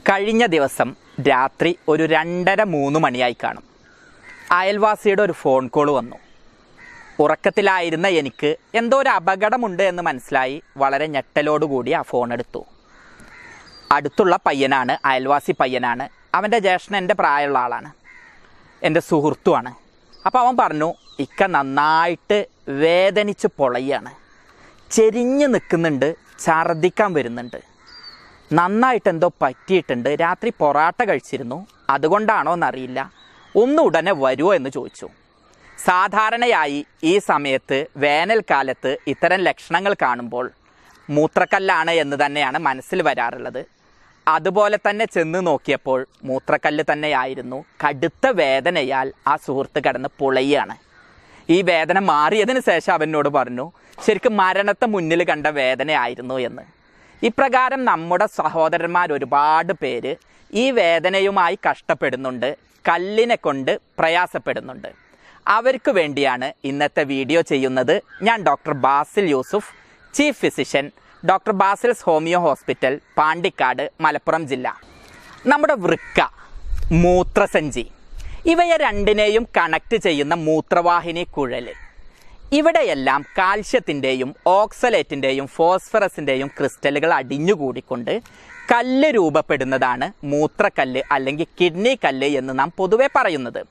കഴിഞ്ഞ ദിവസം രാത്രി ഒരു രണ്ടര മൂന്ന് മണിയായി കാണും അയൽവാസിയുടെ ഒരു ഫോൺ കോൾ വന്നു ഉറക്കത്തിലായിരുന്ന എനിക്ക് എന്തോ ഒരു അപകടമുണ്ട് എന്ന് മനസ്സിലായി വളരെ ഞെട്ടലോടുകൂടി ആ ഫോൺ എടുത്തു അടുത്തുള്ള പയ്യനാണ് അയൽവാസി പയ്യനാണ് അവൻ്റെ ജ്യേഷ്ഠൻ എൻ്റെ പ്രായമുള്ള ആളാണ് എൻ്റെ സുഹൃത്തുമാണ് അപ്പോൾ അവൻ പറഞ്ഞു ഇക്ക നന്നായിട്ട് വേദനിച്ച് പൊളയാണ് ചെരിഞ്ഞ് നിൽക്കുന്നുണ്ട് ഛർദിക്കാൻ വരുന്നുണ്ട് നന്നായിട്ട് എന്തോ പറ്റിയിട്ടുണ്ട് രാത്രി പൊറാട്ട കഴിച്ചിരുന്നു അതുകൊണ്ടാണോ എന്നറിയില്ല ഒന്ന് ഉടനെ വരുമോ എന്ന് ചോദിച്ചു സാധാരണയായി ഈ സമയത്ത് വേനൽക്കാലത്ത് ഇത്തരം ലക്ഷണങ്ങൾ കാണുമ്പോൾ മൂത്രക്കല്ലാണ് എന്ന് തന്നെയാണ് മനസ്സിൽ വരാറുള്ളത് അതുപോലെ തന്നെ ചെന്ന് നോക്കിയപ്പോൾ മൂത്രക്കല്ല് തന്നെയായിരുന്നു കടുത്ത വേദനയാൽ ആ സുഹൃത്ത് കിടന്ന് പുളയാണ് ഈ വേദന മാറിയതിന് ശേഷം അവനോട് പറഞ്ഞു ശരിക്കും മരണത്തെ മുന്നിൽ കണ്ട വേദനയായിരുന്നു എന്ന് ഇപ്രകാരം നമ്മുടെ സഹോദരന്മാർ ഒരുപാട് പേര് ഈ വേദനയുമായി കഷ്ടപ്പെടുന്നുണ്ട് കല്ലിനെ കൊണ്ട് പ്രയാസപ്പെടുന്നുണ്ട് അവർക്ക് വേണ്ടിയാണ് ഇന്നത്തെ വീഡിയോ ചെയ്യുന്നത് ഞാൻ doctor Basil Yusuf chief physician doctor Basil's homeo hospital Pandikkad Malappuram ജില്ല നമ്മുടെ വൃക്ക മൂത്രസഞ്ചി ഇവയെ രണ്ടിനെയും കണക്ട് ചെയ്യുന്ന മൂത്രവാഹിനി കുഴല് ഇവിടെയെല്ലാം കാൽഷ്യത്തിൻ്റെയും ഓക്സലേറ്റിൻ്റെയും ഫോസ്ഫറസിൻ്റെയും ക്രിസ്റ്റലുകൾ അടിഞ്ഞുകൂടിക്കൊണ്ട് കല്ല് രൂപപ്പെടുന്നതാണ് മൂത്രക്കല്ല് അല്ലെങ്കിൽ കിഡ്നി കല്ല് എന്ന് നാം പൊതുവെ പറയുന്നത്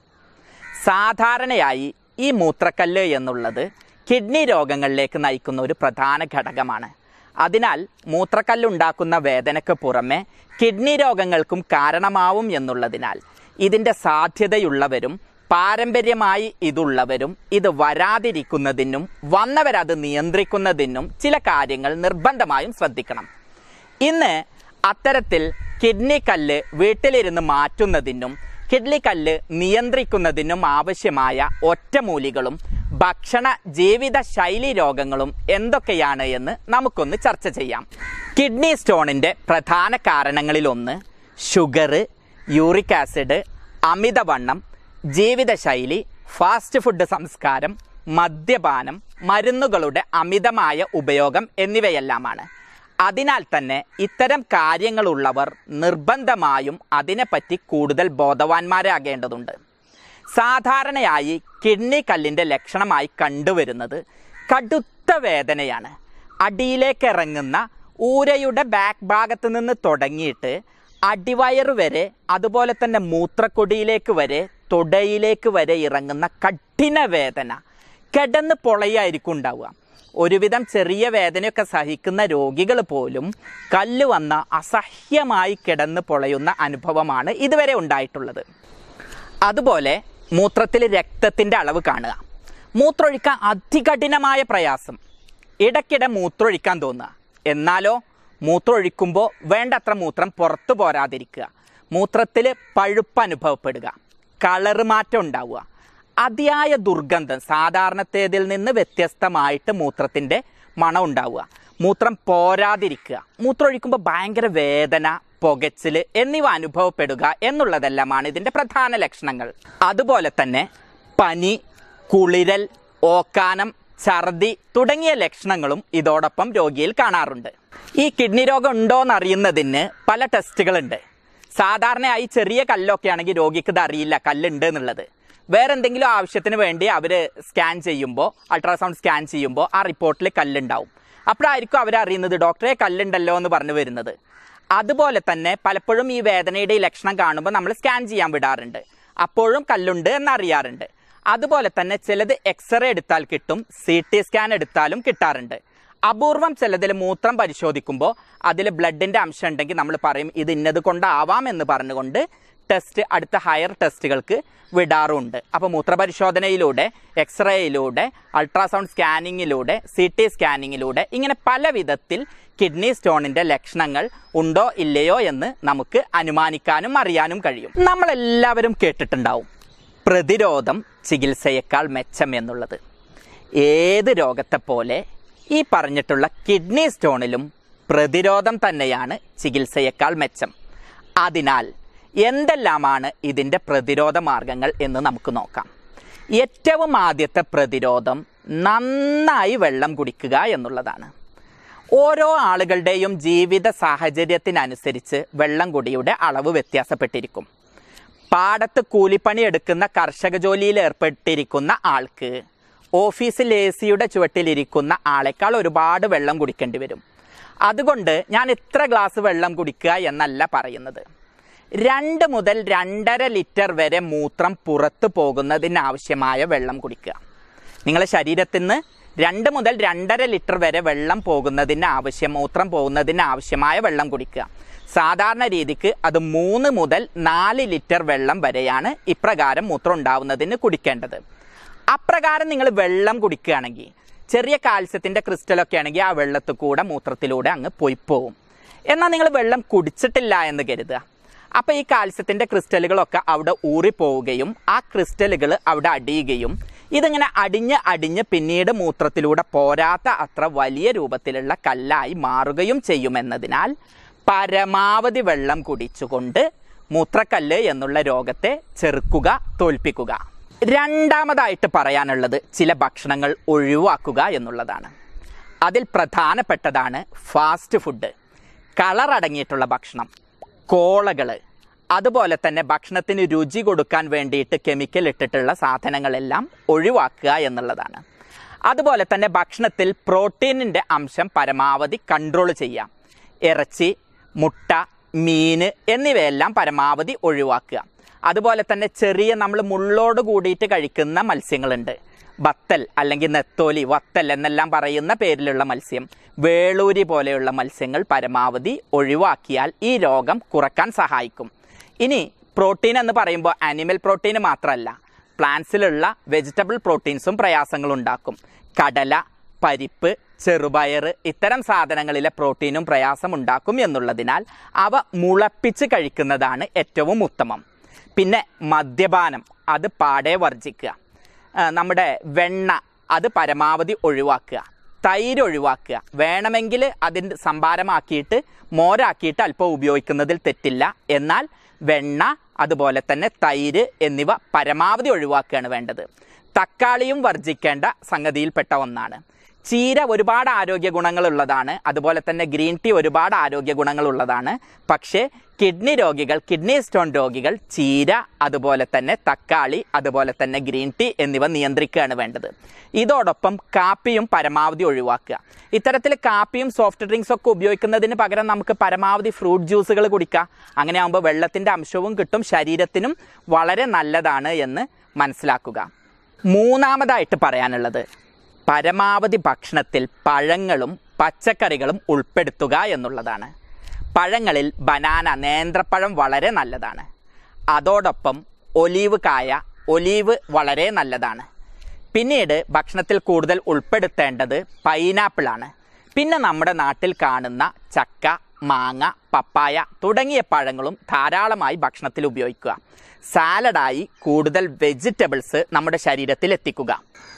സാധാരണയായി ഈ മൂത്രക്കല്ല് എന്നുള്ളത് കിഡ്നി രോഗങ്ങളിലേക്ക് നയിക്കുന്ന ഒരു പ്രധാന ഘടകമാണ് അതിനാൽ മൂത്രക്കല്ലുണ്ടാക്കുന്ന വേദനയ്ക്ക് പുറമെ കിഡ്നി രോഗങ്ങൾക്കും കാരണമാവും എന്നുള്ളതിനാൽ ഇതിൻ്റെ സാധ്യതയുള്ളവരും പാരമ്പര്യമായി ഇതുള്ളവരും ഇത് വരാതിരിക്കുന്നതിനും വന്നവരത് നിയന്ത്രിക്കുന്നതിനും ചില കാര്യങ്ങൾ നിർബന്ധമായും ശ്രദ്ധിക്കണം ഇന്ന് അത്തരത്തിൽ കിഡ്നി കല്ല് വീട്ടിലിരുന്ന് മാറ്റുന്നതിനും കിഡ്നി കല്ല് നിയന്ത്രിക്കുന്നതിനും ആവശ്യമായ ഒറ്റമൂലികളും ഭക്ഷണ ജീവിത ശൈലി രോഗങ്ങളും എന്തൊക്കെയാണ് എന്ന് നമുക്കൊന്ന് ചർച്ച ചെയ്യാം കിഡ്നി സ്റ്റോണിൻ്റെ പ്രധാന കാരണങ്ങളിലൊന്ന് ഷുഗർ യൂറിക് ആസിഡ് അമിതവണ്ണം ജീവിതശൈലി ഫാസ്റ്റ് ഫുഡ് സംസ്കാരം മദ്യപാനം മരുന്നുകളുടെ അമിതമായ ഉപയോഗം എന്നിവയെല്ലാമാണ് അതിനാൽ തന്നെ ഇത്തരം കാര്യങ്ങളുള്ളവർ നിർബന്ധമായും അതിനെപ്പറ്റി കൂടുതൽ ബോധവാന്മാരാകേണ്ടതുണ്ട് സാധാരണയായി കിഡ്നി കല്ലിൻ്റെ ലക്ഷണമായി കണ്ടുവരുന്നത് കടുത്ത വേദനയാണ് അടിയിലേക്ക് ഇറങ്ങുന്ന ഊരയുടെ ബാക്ക് ഭാഗത്ത് നിന്ന് തുടങ്ങിയിട്ട് അടിവയറ് വരെ അതുപോലെ തന്നെ മൂത്രക്കൊടിയിലേക്ക് വരെ തുടയിലേക്ക് വരെ ഇറങ്ങുന്ന കഠിന വേദന കിടന്ന് പൊളയായിരിക്കും ഉണ്ടാവുക ഒരുവിധം ചെറിയ വേദനയൊക്കെ സഹിക്കുന്ന രോഗികൾ പോലും കല്ല് വന്ന അസഹ്യമായി കിടന്ന് പൊളയുന്ന അനുഭവമാണ് ഇതുവരെ ഉണ്ടായിട്ടുള്ളത് അതുപോലെ മൂത്രത്തിൽ രക്തത്തിൻ്റെ അളവ് കാണുക മൂത്രമൊഴിക്കാൻ അതികഠിനമായ പ്രയാസം ഇടയ്ക്കിടെ മൂത്രമൊഴിക്കാൻ തോന്നുക എന്നാലോ മൂത്രമൊഴിക്കുമ്പോൾ വേണ്ടത്ര മൂത്രം പുറത്തു പോരാതിരിക്കുക മൂത്രത്തിൽ പഴുപ്പ് അനുഭവപ്പെടുക കളറ് മാറ്റം ഉണ്ടാവുക അതിയായ ദുർഗന്ധം സാധാരണത്തേതിൽ നിന്ന് വ്യത്യസ്തമായിട്ട് മൂത്രത്തിൻ്റെ മണം ഉണ്ടാവുക മൂത്രം പോരാതിരിക്കുക മൂത്രമൊഴിക്കുമ്പോൾ ഭയങ്കര വേദന പുകച്ചിൽ എന്നിവ അനുഭവപ്പെടുക എന്നുള്ളതെല്ലാമാണ് ഇതിൻ്റെ പ്രധാന ലക്ഷണങ്ങൾ അതുപോലെ തന്നെ പനി കുളിരൽ ഓക്കാനം ഛർദി തുടങ്ങിയ ലക്ഷണങ്ങളും ഇതോടൊപ്പം രോഗിയിൽ കാണാറുണ്ട് ഈ കിഡ്നി രോഗം ഉണ്ടോ എന്നറിയുന്നതിന് പല ടെസ്റ്റുകളുണ്ട് സാധാരണയായി ചെറിയ കല്ലൊക്കെ ആണെങ്കിൽ രോഗിക്ക് ഇത് അറിയില്ല കല്ലുണ്ട് എന്നുള്ളത് വേറെ എന്തെങ്കിലും ആവശ്യത്തിന് വേണ്ടി അവർ സ്കാൻ ചെയ്യുമ്പോൾ അൾട്രാസൗണ്ട് സ്കാൻ ചെയ്യുമ്പോൾ ആ റിപ്പോർട്ടിൽ കല്ലുണ്ടാവും അപ്പോഴായിരിക്കും അവരറിയുന്നത് ഡോക്ടറെ കല്ലുണ്ടല്ലോ എന്ന് പറഞ്ഞു വരുന്നത് അതുപോലെ തന്നെ പലപ്പോഴും ഈ വേദനയുടെ ഈ ലക്ഷണം കാണുമ്പോൾ നമ്മൾ സ്കാൻ ചെയ്യാൻ വിടാറുണ്ട് അപ്പോഴും കല്ലുണ്ട് എന്നറിയാറുണ്ട് അതുപോലെ തന്നെ ചിലത് എക്സ്റേ എടുത്താൽ കിട്ടും സി ടി സ്കാൻ എടുത്താലും കിട്ടാറുണ്ട് അപൂർവം ചിലതിൽ മൂത്രം പരിശോധിക്കുമ്പോൾ അതിൽ ബ്ലഡിൻ്റെ അംശം ഉണ്ടെങ്കിൽ നമ്മൾ പറയും ഇത് ഇന്നത് കൊണ്ടാവാം എന്ന് പറഞ്ഞുകൊണ്ട് ടെസ്റ്റ് അടുത്ത ഹയർ ടെസ്റ്റുകൾക്ക് വിടാറുണ്ട് അപ്പോൾ മൂത്രപരിശോധനയിലൂടെ എക്സ്റേയിലൂടെ അൾട്രാസൗണ്ട് സ്കാനിങ്ങിലൂടെ സി ടി സ്കാനിങ്ങിലൂടെ ഇങ്ങനെ പല വിധത്തിൽ കിഡ്നി സ്റ്റോണിൻ്റെ ലക്ഷണങ്ങൾ ഉണ്ടോ ഇല്ലയോ എന്ന് നമുക്ക് അനുമാനിക്കാനും അറിയാനും കഴിയും നമ്മളെല്ലാവരും കേട്ടിട്ടുണ്ടാവും പ്രതിരോധം ചികിത്സയേക്കാൾ മെച്ചം എന്നുള്ളത് ഏത് രോഗത്തെ പോലെ ഈ പറഞ്ഞിട്ടുള്ള കിഡ്നി സ്റ്റോണിലും പ്രതിരോധം തന്നെയാണ് ചികിത്സയേക്കാൾ മെച്ചം അതിനാൽ എന്തെല്ലാമാണ് ഇതിൻ്റെ പ്രതിരോധ മാർഗങ്ങൾ എന്ന് നമുക്ക് നോക്കാം ഏറ്റവും ആദ്യത്തെ പ്രതിരോധം നന്നായി വെള്ളം കുടിക്കുക എന്നുള്ളതാണ് ഓരോ ആളുകളുടെയും ജീവിത സാഹചര്യത്തിനനുസരിച്ച് വെള്ളം കുടിയുടെ അളവ് വ്യത്യാസപ്പെട്ടിരിക്കും പാടത്ത് കൂലിപ്പണി എടുക്കുന്ന കർഷക ജോലിയിൽ ഏർപ്പെട്ടിരിക്കുന്ന ആൾക്ക് ഓഫീസിൽ എ സിയുടെ ചുവട്ടിലിരിക്കുന്ന ആളെക്കാൾ ഒരുപാട് വെള്ളം കുടിക്കേണ്ടി വരും അതുകൊണ്ട് ഞാൻ ഇത്ര ഗ്ലാസ് വെള്ളം കുടിക്കുക എന്നല്ല പറയുന്നത് രണ്ട് മുതൽ രണ്ടര ലിറ്റർ വരെ മൂത്രം പുറത്തു പോകുന്നതിനാവശ്യമായ വെള്ളം കുടിക്കുക നിങ്ങളുടെ ശരീരത്തിൽ നിന്ന് രണ്ട് മുതൽ രണ്ടര ലിറ്റർ വരെ വെള്ളം പോകുന്നതിന് ആവശ്യം മൂത്രം പോകുന്നതിന് ആവശ്യമായ വെള്ളം കുടിക്കുക സാധാരണ രീതിക്ക് അത് മൂന്ന് മുതൽ നാല് ലിറ്റർ വെള്ളം വരെയാണ് ഇപ്രകാരം മൂത്രം ഉണ്ടാവുന്നതിന് കുടിക്കേണ്ടത് അപ്രകാരം നിങ്ങൾ വെള്ളം കുടിക്കുകയാണെങ്കിൽ ചെറിയ കാൽസ്യത്തിന്റെ ക്രിസ്റ്റലൊക്കെ ആണെങ്കിൽ ആ വെള്ളത്തിൽ കൂടെ മൂത്രത്തിലൂടെ അങ്ങ് പോയി പോവും എന്നാൽ നിങ്ങൾ വെള്ളം കുടിച്ചിട്ടില്ല എന്ന് കരുതുക അപ്പൊ ഈ കാൽസ്യത്തിന്റെ ക്രിസ്റ്റലുകളൊക്കെ അവിടെ ഊറിപ്പോവുകയും ആ ക്രിസ്റ്റലുകൾ അവിടെ അടിയുകയും ഇതിങ്ങനെ അടിഞ്ഞ് അടിഞ്ഞ് പിന്നീട് മൂത്രത്തിലൂടെ പോരാത്ത അത്ര വലിയ രൂപത്തിലുള്ള കല്ലായി മാറുകയും ചെയ്യുമെന്നതിനാൽ പരമാവധി വെള്ളം കുടിച്ചുകൊണ്ട് മൂത്രക്കല്ല് എന്നുള്ള രോഗത്തെ ചെറുക്കുക തോൽപ്പിക്കുക രണ്ടാമതായിട്ട് പറയാനുള്ളത് ചില ഭക്ഷണങ്ങൾ ഒഴിവാക്കുക എന്നുള്ളതാണ് അതിൽ പ്രധാനപ്പെട്ടതാണ് ഫാസ്റ്റ് ഫുഡ് കളർ അടങ്ങിയിട്ടുള്ള ഭക്ഷണം കോളകൾ അതുപോലെ തന്നെ ഭക്ഷണത്തിന് രുചി കൊടുക്കാൻ വേണ്ടിയിട്ട് കെമിക്കൽ ഇട്ടിട്ടുള്ള സാധനങ്ങളെല്ലാം ഒഴിവാക്കുക എന്നുള്ളതാണ് അതുപോലെ തന്നെ ഭക്ഷണത്തിൽ പ്രോട്ടീനിൻ്റെ അംശം പരമാവധി കൺട്രോൾ ചെയ്യാം ഇറച്ചി മുട്ട മീൻ എന്നിവയെല്ലാം പരമാവധി ഒഴിവാക്കുക അതുപോലെ തന്നെ ചെറിയ നമ്മൾ മുള്ളോട് കൂടിയിട്ട് കഴിക്കുന്ന മത്സ്യങ്ങളുണ്ട് ബത്തൽ അല്ലെങ്കിൽ നെത്തോലി വത്തൽ എന്നെല്ലാം പറയുന്ന പേരിലുള്ള മത്സ്യം വേളൂരി പോലെയുള്ള മത്സ്യങ്ങൾ പരമാവധി ഒഴിവാക്കിയാൽ ഈ രോഗം കുറക്കാൻ സഹായിക്കും ഇനി പ്രോട്ടീൻ എന്ന് പറയുമ്പോൾ ആനിമൽ പ്രോട്ടീൻ മാത്രമല്ല പ്ലാന്റ്സിലുള്ള വെജിറ്റബിൾ പ്രോട്ടീൻസും പ്രയാസങ്ങൾ ഉണ്ടാക്കും കടല പരിപ്പ് ചെറുപയർ ഇത്തരം സാധനങ്ങളിലെ പ്രോട്ടീനും പ്രയാസം ഉണ്ടാക്കും എന്നുള്ളതിനാൽ അവ മുളപ്പിച്ച് കഴിക്കുന്നതാണ് ഏറ്റവും ഉത്തമം പിന്നെ മദ്യപാനം അത് പാടെ വർജിക്കുക ആ, നമ്മുടെ വെണ്ണ അത് പരമാവധി ഒഴിവാക്കുക തൈര് ഒഴിവാക്കുക വേണമെങ്കിൽ അതിൻ്റെ സംഭാരമാക്കിയിട്ട് മോരാക്കിയിട്ട് അല്പം ഉപയോഗിക്കുന്നതിൽ തെറ്റില്ല എന്നാൽ വെണ്ണ അതുപോലെ തന്നെ തൈര് എന്നിവ പരമാവധി ഒഴിവാക്കുകയാണ് വേണ്ടത് തക്കാളിയും വർജിക്കേണ്ട സംഗതിയിൽപ്പെട്ട ഒന്നാണ് ചീര ഒരുപാട് ആരോഗ്യ ഗുണങ്ങളുള്ളതാണ് അതുപോലെ തന്നെ ഗ്രീൻ ടീ ഒരുപാട് ആരോഗ്യ ഗുണങ്ങളുള്ളതാണ് പക്ഷേ കിഡ്നി രോഗികൾ കിഡ്നി സ്റ്റോൺ രോഗികൾ ചീര അതുപോലെ തന്നെ തക്കാളി അതുപോലെ തന്നെ ഗ്രീൻ ടീ എന്നിവ നിയന്ത്രിക്കുകയാണ് വേണ്ടത് ഇതോടൊപ്പം കാപ്പിയും പരമാവധി ഒഴിവാക്കുക ഇത്തരത്തിൽ കാപ്പിയും സോഫ്റ്റ് ഡ്രിങ്ക്സ് ഒക്കെ ഉപയോഗിക്കുന്നതിന് പകരം നമുക്ക് പരമാവധി ഫ്രൂട്ട് ജ്യൂസുകൾ കുടിക്കാം അങ്ങനെ ആകുമ്പോൾ വെള്ളത്തിൻ്റെ അംശവും കിട്ടും ശരീരത്തിനും വളരെ നല്ലതാണ് എന്ന് മനസ്സിലാക്കുക മൂന്നാമതായിട്ട് പറയാനുള്ളത് പരമാവധി ഭക്ഷണത്തിൽ പഴങ്ങളും പച്ചക്കറികളും ഉൾപ്പെടുത്തുക എന്നുള്ളതാണ് പഴങ്ങളിൽ ബനാന നേന്ത്രപ്പഴം വളരെ നല്ലതാണ് അതോടൊപ്പം ഒലീവ് കായ ഒലീവ് വളരെ നല്ലതാണ് പിന്നീട് ഭക്ഷണത്തിൽ കൂടുതൽ ഉൾപ്പെടുത്തേണ്ടത് പൈനാപ്പിളാണ് പിന്നെ നമ്മുടെ നാട്ടിൽ കാണുന്ന ചക്ക മാങ്ങ പപ്പായ തുടങ്ങിയ പഴങ്ങളും ധാരാളമായി ഭക്ഷണത്തിൽ ഉപയോഗിക്കുക സാലഡായി കൂടുതൽ വെജിറ്റബിൾസ് നമ്മുടെ ശരീരത്തിൽ എത്തിക്കുക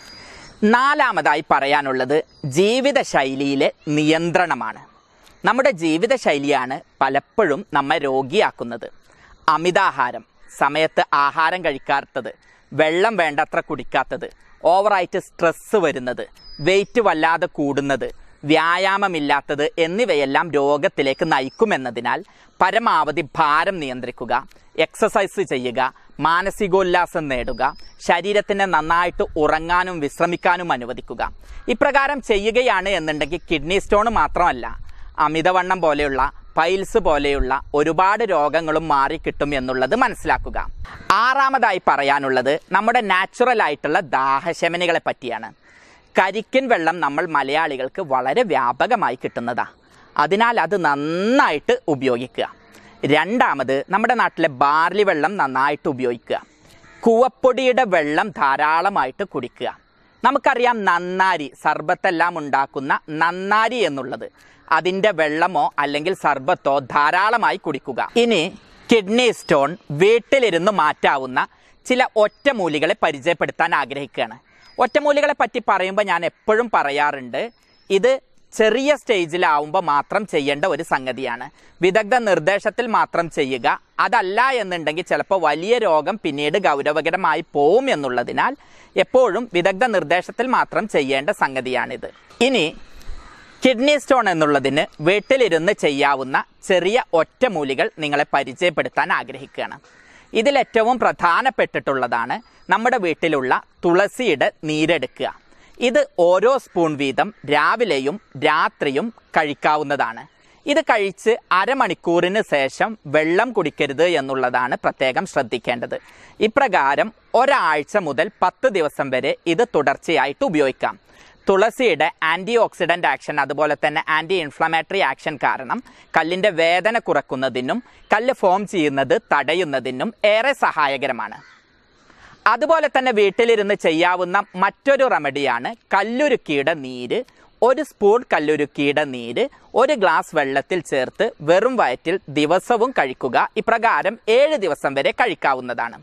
നാലാമതായി പറയാനുള്ളത് ജീവിതശൈലിയിലെ നിയന്ത്രണമാണ് നമ്മുടെ ജീവിതശൈലിയാണ് പലപ്പോഴും നമ്മെ രോഗിയാക്കുന്നത് അമിതാഹാരം സമയത്ത് ആഹാരം കഴിക്കാത്തത് വെള്ളം വേണ്ടത്ര കുടിക്കാത്തത് ഓവറായിട്ട് സ്ട്രെസ്സ് വരുന്നത് വെയിറ്റ് വല്ലാതെ കൂടുന്നത് വ്യായാമമില്ലാത്തത് എന്നിവയെല്ലാം രോഗത്തിലേക്ക് നയിക്കുമെന്നതിനാൽ പരമാവധി ഭാരം നിയന്ത്രിക്കുക എക്സസൈസ് ചെയ്യുക മാനസികോല്ലാസം നേടുക ശരീരത്തിനെ നന്നായിട്ട് ഉറങ്ങാനും വിശ്രമിക്കാനും അനുവദിക്കുക ഇപ്രകാരം ചെയ്യുകയാണ് എന്നുണ്ടെങ്കിൽ കിഡ്നി സ്റ്റോൺ മാത്രമല്ല അമിതവണ്ണം പോലെയുള്ള പൈൽസ് പോലെയുള്ള ഒരുപാട് രോഗങ്ങളും മാറിക്കിട്ടും എന്നുള്ളത് മനസ്സിലാക്കുക ആറാമതായി പറയാനുള്ളത് നമ്മുടെ നാച്ചുറൽ ആയിട്ടുള്ള ദാഹശമനികളെ പറ്റിയാണ് കരിക്കൻ വെള്ളം നമ്മൾ മലയാളികൾക്ക് വളരെ വ്യാപകമായി കിട്ടുന്നതാ അതിനാൽ അത് നന്നായിട്ട് ഉപയോഗിക്കുക രണ്ടാമത് നമ്മുടെ നാട്ടിലെ ബാർലി വെള്ളം നന്നായിട്ട് ഉപയോഗിക്കുക കൂവപ്പൊടിയുടെ വെള്ളം ധാരാളമായിട്ട് കുടിക്കുക നമുക്കറിയാം നന്നാരി സർബത്തെല്ലാം ഉണ്ടാക്കുന്ന നന്നാരി എന്നുള്ളത് അതിൻ്റെ വെള്ളമോ അല്ലെങ്കിൽ സർബത്തോ ധാരാളമായി കുടിക്കുക ഇനി കിഡ്നി സ്റ്റോൺ വീട്ടിലിരുന്ന് മാറ്റാവുന്ന ചില ഒറ്റമൂലികളെ പരിചയപ്പെടുത്താൻ ആഗ്രഹിക്കുകയാണ് ഒറ്റമൂലികളെ പറ്റി പറയുമ്പോൾ ഞാൻ എപ്പോഴും പറയാറുണ്ട് ഇത് ചെറിയ സ്റ്റേജിലാവുമ്പോൾ മാത്രം ചെയ്യേണ്ട ഒരു സംഗതിയാണ് വിദഗ്ധ നിർദ്ദേശത്തിൽ മാത്രം ചെയ്യുക അതല്ല എന്നുണ്ടെങ്കിൽ ചിലപ്പോൾ വലിയ രോഗം പിന്നീട് ഗൗരവകരമായി പോവും എന്നുള്ളതിനാൽ എപ്പോഴും വിദഗ്ധ നിർദ്ദേശത്തിൽ മാത്രം ചെയ്യേണ്ട സംഗതിയാണിത് ഇനി കിഡ്നി സ്റ്റോൺ എന്നുള്ളതിന് വീട്ടിലിരുന്ന് ചെയ്യാവുന്ന ചെറിയ ഒറ്റമൂലികൾ നിങ്ങളെ പരിചയപ്പെടുത്താൻ ആഗ്രഹിക്കുകയാണ് ഇതിലേറ്റവും പ്രധാനപ്പെട്ടിട്ടുള്ളതാണ് നമ്മുടെ വീട്ടിലുള്ള തുളസിയുടെ നീരെടുക്കുക ഇത് ഓരോ സ്പൂൺ വീതം രാവിലെയും രാത്രിയും കഴിക്കാവുന്നതാണ് ഇത് കഴിച്ച് അരമണിക്കൂറിന് ശേഷം വെള്ളം കുടിക്കരുത് എന്നുള്ളതാണ് പ്രത്യേകം ശ്രദ്ധിക്കേണ്ടത് ഇപ്രകാരം ഒരാഴ്ച മുതൽ പത്ത് ദിവസം വരെ ഇത് തുടർച്ചയായിട്ട് ഉപയോഗിക്കാം തുളസിയുടെ ആൻറ്റി ഓക്സിഡൻ്റ് ആക്ഷൻ അതുപോലെ തന്നെ ആൻറ്റി ഇൻഫ്ലമേറ്ററി ആക്ഷൻ കാരണം കല്ലിൻ്റെ വേദന കുറക്കുന്നതിനും കല്ല് ഫോം ചെയ്യുന്നത് തടയുന്നതിനും ഏറെ സഹായകരമാണ് അതുപോലെ തന്നെ വീട്ടിലിരുന്ന് ചെയ്യാവുന്ന മറ്റൊരു റെമഡിയാണ് കല്ലുരുക്കിയുടെ നീര് ഒരു സ്പൂൺ കല്ലുരുക്കിയുടെ നീര് ഒരു ഗ്ലാസ് വെള്ളത്തിൽ ചേർത്ത് വെറും വയറ്റിൽ ദിവസവും കഴിക്കുക ഇപ്രകാരം ഏഴ് ദിവസം വരെ കഴിക്കാവുന്നതാണ്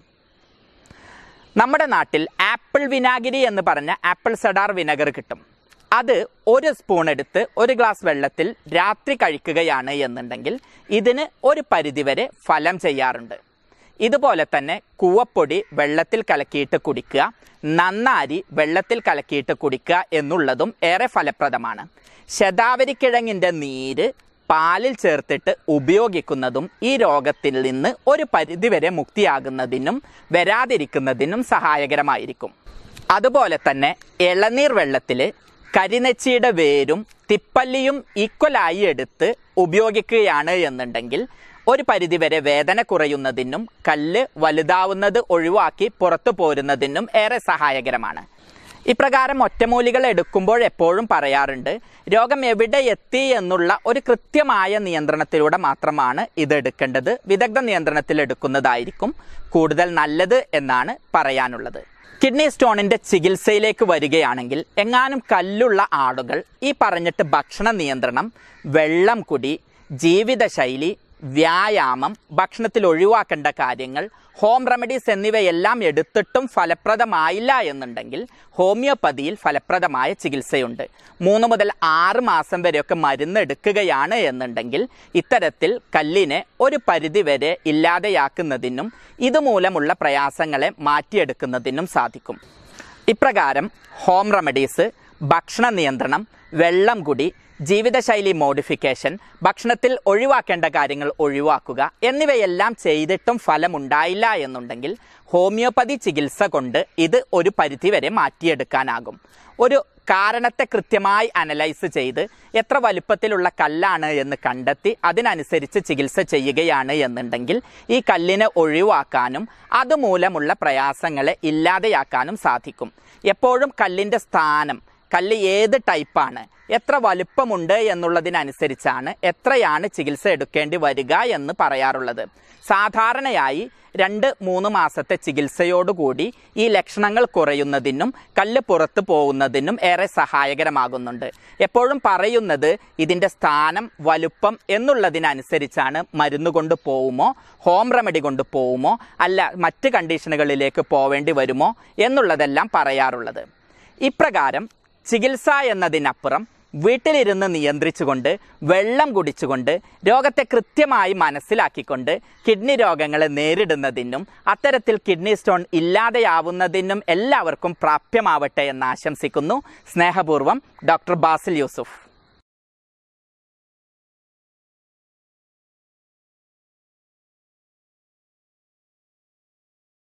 നമ്മുടെ നാട്ടിൽ ആപ്പിൾ വിനാഗിരി എന്ന് പറഞ്ഞ ആപ്പിൾ സഡാർ വിനെഗർ കിട്ടും അത് ഒരു സ്പൂൺ എടുത്ത് ഒരു ഗ്ലാസ് വെള്ളത്തിൽ രാത്രി കഴിക്കുകയാണ് എന്നുണ്ടെങ്കിൽ ഇതിന് ഒരു പരിധിവരെ ഫലം ചെയ്യാറുണ്ട് ഇതുപോലെ തന്നെ കൂവപ്പൊടി വെള്ളത്തിൽ കലക്കിയിട്ട് കുടിക്കുക നന്നാരി വെള്ളത്തിൽ കലക്കിയിട്ട് കുടിക്കുക എന്നുള്ളതും ഏറെ ഫലപ്രദമാണ് ശതാവരിക്കിഴങ്ങിൻ്റെ നീര് പാലിൽ ചേർത്തിട്ട് ഉപയോഗിക്കുന്നതും ഈ രോഗത്തിൽ നിന്ന് ഒരു പരിധിവരെ മുക്തിയാകുന്നതിനും വരാതിരിക്കുന്നതിനും സഹായകരമായിരിക്കും അതുപോലെ തന്നെ ഇളനീർ വെള്ളത്തിൽ കരിനെച്ചിയുടെ വേരും തിപ്പല്ലിയും ഈക്വലായി എടുത്ത് ഉപയോഗിക്കുകയാണ് എന്നുണ്ടെങ്കിൽ ഒരു പരിധിവരെ വേദന കുറയുന്നതിനും കല്ല് വലുതാവുന്നത് ഒഴിവാക്കി പുറത്തു പോരുന്നതിനും ഏറെ സഹായകരമാണ് ഇപ്രകാരം ഒറ്റമൂലികൾ എടുക്കുമ്പോൾ എപ്പോഴും പറയാറുണ്ട് രോഗം എവിടെ എത്തി എന്നുള്ള ഒരു കൃത്യമായ നിയന്ത്രണത്തിലൂടെ മാത്രമാണ് ഇത് എടുക്കേണ്ടത് വിദഗ്ധ നിയന്ത്രണത്തിൽ എടുക്കുന്നതായിരിക്കും കൂടുതൽ നല്ലത് എന്നാണ് പറയാനുള്ളത് കിഡ്നി സ്റ്റോണിന്റെ ചികിത്സയിലേക്ക് വരികയാണെങ്കിൽ എങ്ങാനും കല്ലുള്ള ആളുകൾ ഈ പറഞ്ഞിട്ട് ഭക്ഷണ നിയന്ത്രണം വെള്ളം കുടി ജീവിതശൈലി വ്യായാമം ഭക്ഷണത്തിൽ ഒഴിവാക്കേണ്ട കാര്യങ്ങൾ ഹോം റെമഡീസ് എന്നിവയെല്ലാം എടുത്തിട്ടും ഫലപ്രദമായില്ല എന്നുണ്ടെങ്കിൽ ഹോമിയോപ്പതിയിൽ ഫലപ്രദമായ ചികിത്സയുണ്ട് മൂന്ന് മുതൽ ആറ് മാസം വരെയൊക്കെ മരുന്ന് എടുക്കുകയാണ് എന്നുണ്ടെങ്കിൽ ഇത്തരത്തിൽ കല്ലിനെ ഒരു പരിധിവരെ ഇല്ലാതെയാക്കുന്നതിനും ഇതുമൂലമുള്ള പ്രയാസങ്ങളെ മാറ്റിയെടുക്കുന്നതിനും സാധിക്കും ഇപ്രകാരം ഹോം റെമഡീസ് ഭക്ഷണ നിയന്ത്രണം വെള്ളം കുടി ജീവിതശൈലി മോഡിഫിക്കേഷൻ ഭക്ഷണത്തിൽ ഒഴിവാക്കേണ്ട കാര്യങ്ങൾ ഒഴിവാക്കുക എന്നിവയെല്ലാം ചെയ്തിട്ടും ഫലമുണ്ടായില്ല എന്നുണ്ടെങ്കിൽ ഹോമിയോപ്പതി ചികിത്സ കൊണ്ട് ഇത് ഒരു പരിധിവരെ മാറ്റിയെടുക്കാനാകും ഒരു കാരണത്തെ കൃത്യമായി അനലൈസ് ചെയ്ത് എത്ര വലുപ്പത്തിലുള്ള കല്ലാണ് എന്ന് കണ്ടെത്തി അതിനനുസരിച്ച് ചികിത്സ ചെയ്യുകയാണ് എന്നുണ്ടെങ്കിൽ ഈ കല്ലിനെ ഒഴിവാക്കാനും അതുമൂലമുള്ള പ്രയാസങ്ങളെ ഇല്ലാതെയാക്കാനും സാധിക്കും എപ്പോഴും കല്ലിൻ്റെ സ്ഥാനം കല്ല് ഏത് ടൈപ്പാണ് എത്ര വലുപ്പമുണ്ട് എന്നുള്ളതിനനുസരിച്ചാണ് എത്രയാണ് ചികിത്സ എടുക്കേണ്ടി വരിക എന്ന് പറയാറുള്ളത് സാധാരണയായി രണ്ട് മൂന്ന് മാസത്തെ ചികിത്സയോടുകൂടി ഈ ലക്ഷണങ്ങൾ കുറയുന്നതിനും കല്ല് പുറത്തു പോകുന്നതിനും ഏറെ സഹായകരമാകുന്നുണ്ട് എപ്പോഴും പറയുന്നത് ഇതിൻ്റെ സ്ഥാനം വലുപ്പം എന്നുള്ളതിനനുസരിച്ചാണ് മരുന്ന് കൊണ്ട് പോവുമോ ഹോം റെമഡി കൊണ്ട് പോവുമോ അല്ല മറ്റ് കണ്ടീഷനുകളിലേക്ക് പോവേണ്ടി വരുമോ എന്നുള്ളതെല്ലാം പറയാറുള്ളത് ഇപ്രകാരം ചികിത്സ എന്നതിനപ്പുറം വീട്ടിലിരുന്ന് നിയന്ത്രിച്ചുകൊണ്ട് വെള്ളം കുടിച്ചുകൊണ്ട് രോഗത്തെ കൃത്യമായി മനസ്സിലാക്കിക്കൊണ്ട് കിഡ്നി രോഗങ്ങളെ നേരിടുന്നതിനും അത്തരത്തിൽ കിഡ്നി സ്റ്റോൺ ഇല്ലാതെയാവുന്നതിനും എല്ലാവർക്കും പ്രാപ്യമാവട്ടെ എന്ന് ആശംസിക്കുന്നു സ്നേഹപൂർവ്വം ഡോക്ടർ ബാസിൽ യൂസുഫ്